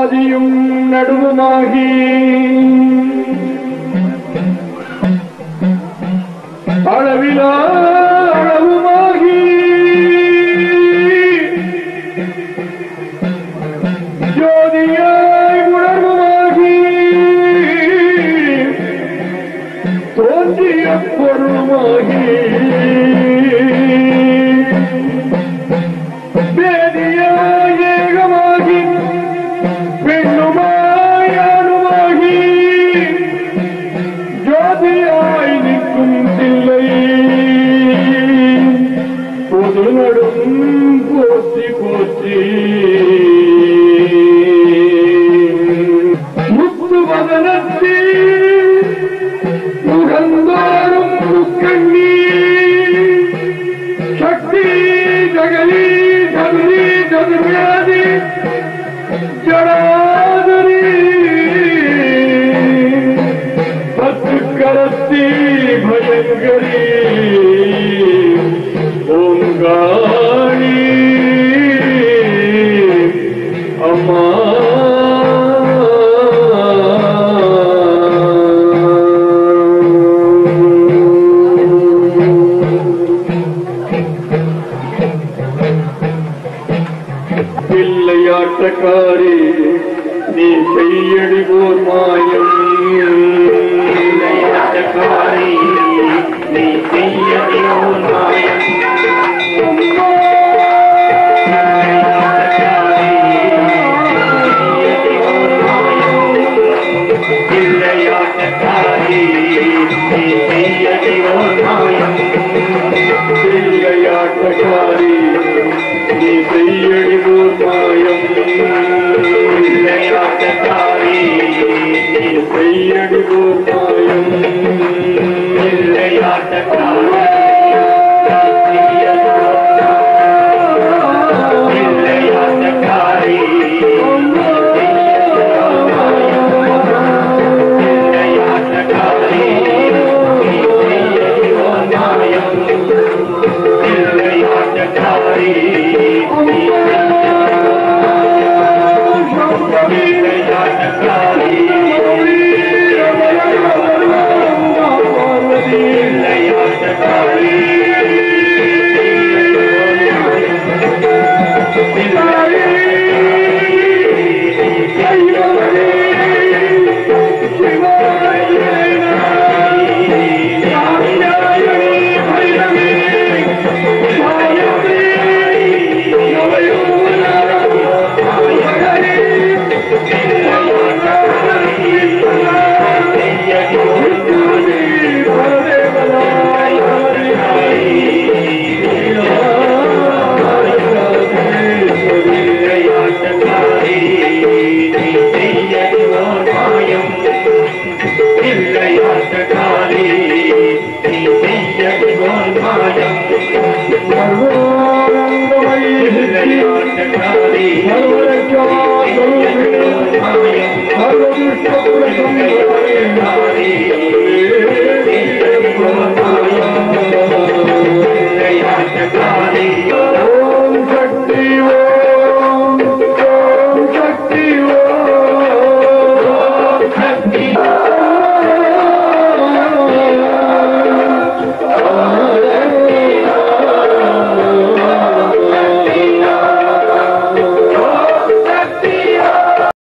ஆதியும் நடுவுமாகி அளவிலா அளவுமாகி ஜோதியாய் உணர்வுமாகி தோன்றிய பொருளுமாகி வேதியாய் ஏகமாகி பெண்ணுமாய் ஆணுமாகி ஜோதியாய் நிற்கும் தில்லை பொது நடும் போற்றி போற்றி முத்து வதனத்தில் முகந்தோறும் முக்கண்ணி சக்தி ஜகலி சதுரி சதுர்வியாதி ஜடாதுரி பத்து கரத்தி பயங்கரி ஓங்காணி அம்மா பிள்ளையாட்டக்காரி நீ செய்யடி போர் மாயம் பிள்ளையாட்டக்காரி, நீ செய்யடி ஓர் மாயம். பிள்ளையாட்டக்காரி, நீ செய்யடி ஓர் மாயம். பிள்ளையாட்டக்காரி நீ செய்யடி போர் மாயம் பிள்ளையாட்டக்காரி, நீ செய்யடி போர் மாயம் பிள்ளையாட்டக்காரி, பிள்ளையாட்டக்காரி, பிள்ளையாட்டக்காரி, நீ செய்யடி ஓர் மாயம். பிள்ளையாட்டக்காரி, நீ பிள்ளையாட்டக்காரி, பிள்ளையாட்டக்காரி, பிள்ளையாட்டக்காரி, நீ செய்யடி ஓர் மாயம். பிள்ளையாட்டக்காரி, நீ செய்யடி ஓர் மாயம். பிள்ளையாட்டக்காரி, நீ செய்யடி ஓர் மாயம். பிள்ளையாட்டக்காரி,